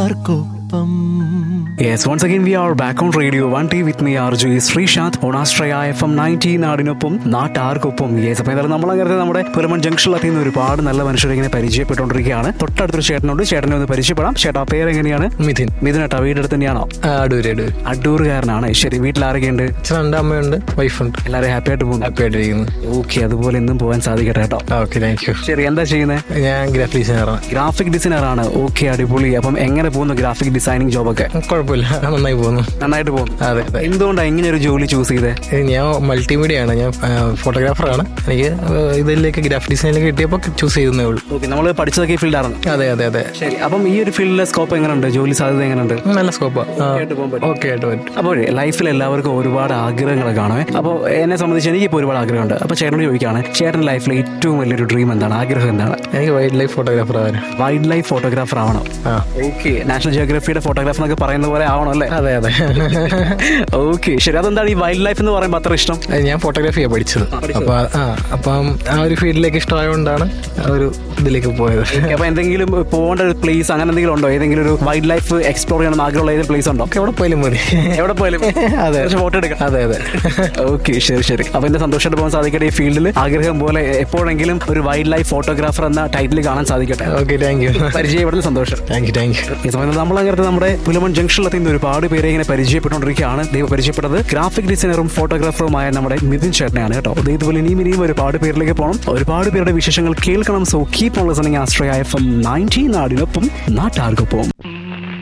നാട്ടാർക്കൊപ്പം Yes, once again we are back on Radio 1T with me RJ Sreesanth on Astraya FM 19 നാടിനൊപ്പം നാട്ടാർക്കൊപ്പം yes അപ്പോൾ ഏതായാലും നമ്മൾ അങ്ങനെ നമ്മുടെ പുലമൺ ജംഗ്ഷനിലെത്തി നിന്ന് ഒരുപാട് നല്ല മനുഷ്യരെ ഇങ്ങനെ പരിചയപ്പെട്ടുകൊണ്ടിരിക്കുകയാണ് തൊട്ടടുത്തൊരു ചേട്ടനുണ്ട് ചേട്ടനെ ഒന്ന് പരിചയപ്പെടാം ചേട്ടാ പേര് എങ്ങനെയാണ് മിഥിൻ മിഥുനേട്ടാ വീടെടുത്ത് തന്നെയാണോ ആ, അടൂര് അടൂര് അഡ്ഡൂറുകാരനാണ് ശരി വീട്ടിൽ ആരൊക്കെയുണ്ട് അച്ഛനുണ്ട് അമ്മയുണ്ട് വൈഫുണ്ട് എല്ലാവരും ഹാപ്പി ആയിട്ട് പോകുന്നു ഹാപ്പി ആയിട്ടിരിക്കുന്നു ഓക്കെ അതുപോലെ എന്നും പോകാൻ സാധിക്കട്ടെ കേട്ടോ ഓക്കെ താങ്ക് യു ശരി എന്താ ചെയ്യുന്നത് ഞാൻ ഗ്രാഫിക് ഡിസൈനറാണ് ഗ്രാഫിക് ഡിസൈനർ ആണ് ഓക്കെ അടിപൊളി അപ്പം എങ്ങനെ പോകുന്നു ഗ്രാഫിക് ഡിസൈനിങ് ജോബൊക്കെ കുഴപ്പമില്ല നന്നായി പോകുന്നു നന്നായിട്ട് പോകുന്നു അതെ അതെ എന്തുകൊണ്ടാണ് ഇങ്ങനെ ഒരു ജോലി ചൂസ് ചെയ്തേ ഏ, ഞാൻ മൾട്ടിമീഡിയ ആണ് ഞാൻ ഫോട്ടോഗ്രാഫറാണ് എനിക്ക് ഏ, ഇതിലേക്ക് ഗ്രാഫിക് ഡിസൈനിലേക്ക് കിട്ടിയപ്പോൾ ചൂസ് ചെയ്തേ ഉള്ളൂ ഓക്കെ നമ്മൾ പഠിച്ചതൊക്കെ ഈ ഫീൽഡാണ് അതെ അതെ അതെ ശരി അപ്പം ഈ ഒരു ഫീൽഡിലെ സ്കോപ്പ് എങ്ങനെയുണ്ട് ജോലി സാധ്യത എങ്ങനെയുണ്ട് നല്ല സ്കോപ്പാ ആയിട്ട് പോകാൻ പറ്റും. ഓക്കെ ആയിട്ട് പറ്റും അപ്പോൾ ലൈഫിൽ എല്ലാവർക്കും ഒരുപാട് ആഗ്രഹങ്ങൾ കാണുമേ അപ്പോൾ എന്നെ സംബന്ധിച്ച് എനിക്കിപ്പോൾ ഒരുപാട് ആഗ്രഹമുണ്ട് അപ്പോൾ ചേട്ടനോട് ചോദിക്കുകയാണ് ചേട്ടൻ്റെ ലൈഫിലെ ഏറ്റവും വലിയൊരു ഡ്രീം എന്താണ് ആഗ്രഹം എന്താണ് എനിക്ക് വൈൽഡ് ലൈഫ് ഫോട്ടോഗ്രാഫർ ആവാൻ വൈൽഡ് ലൈഫ് ഫോട്ടോഗ്രാഫർ ആവണം ആ ഓക്കെ നാഷണൽ ജിയോഗ്രഫിയുടെ ഫോട്ടോഗ്രാഫർ എന്നൊക്കെ പറയുന്ന പോലെ ആവണം അല്ലേ അതെ അതെ ഓക്കെ ശരി അതെന്താണ് ഈ വൈൽഡ് ലൈഫ് എന്ന് പറയുമ്പോൾ അത്ര ഇഷ്ടം അത് ഞാൻ ഫോട്ടോഗ്രാഫിയാണ് പഠിച്ചത് അപ്പൊ ആ അപ്പം ആ ഒരു ഫീൽഡിലേക്ക് ഇഷ്ടമായതുകൊണ്ടാണ് ആ ഒരു ഇതിലേക്ക് പോയത് അപ്പൊ എന്തെങ്കിലും പോകേണ്ട ഒരു പ്ലേസ് അങ്ങനെ എന്തെങ്കിലും ഉണ്ടോ ഏതെങ്കിലും ഒരു വൈൽഡ് ലൈഫ് എക്സ്പ്ലോർ ചെയ്യണം ആഗ്രഹമുള്ള ഏതെങ്കിലും പ്ലേസ് ഉണ്ടോ എവിടെ പോയാലും മതി എവിടെ പോയാലും അതെ. കുറച്ച് ഫോട്ടോ എടുക്കാം അതെ അതെ ഓക്കെ ശരി ശരി അപ്പൊ എന്റെ സന്തോഷമായിട്ട് പോകാൻ സാധിക്കട്ടെ ഈ ഫീൽഡിൽ ആഗ്രഹം പോലെ എപ്പോഴെങ്കിലും ഒരു വൈൽഡ് ലൈഫ് ഫോട്ടോഗ്രാഫർ എന്ന ടൈറ്റിൽ കാണാൻ സാധിക്കട്ടെ ഓക്കെ താങ്ക് യു പരിചയപ്പെടുന്ന സന്തോഷം താങ്ക് യു താങ്ക് യു ഈ സമയത്ത് നമ്മൾ അങ്ങനെ നമ്മുടെ പുലമൺ ജംഗ്ഷനിലെത്തി ഇന്ന് ഒരുപാട് പേരെ ഇങ്ങനെ പരിചയപ്പെട്ടുകൊണ്ടിരിക്കുകയാണ് ദൈവം പരിചയപ്പെട്ടത് ഗ്രാഫിക് ഡിസൈനറും ഫോട്ടോഗ്രാഫറുമായ നമ്മുടെ മിഥുൻ ചേട്ടനെയാണ് കേട്ടോ ദേ ഇതുപോലെ ഇനിയും ഇനിയും ഒരുപാട് പേരിലേക്ക് പോകണം ഒരുപാട് പേരുടെ വിശേഷങ്ങൾ കേൾക്കണം so keep on listening Ashraya F M nineteen നാടിനൊപ്പം നാട്ടാർക്കൊപ്പം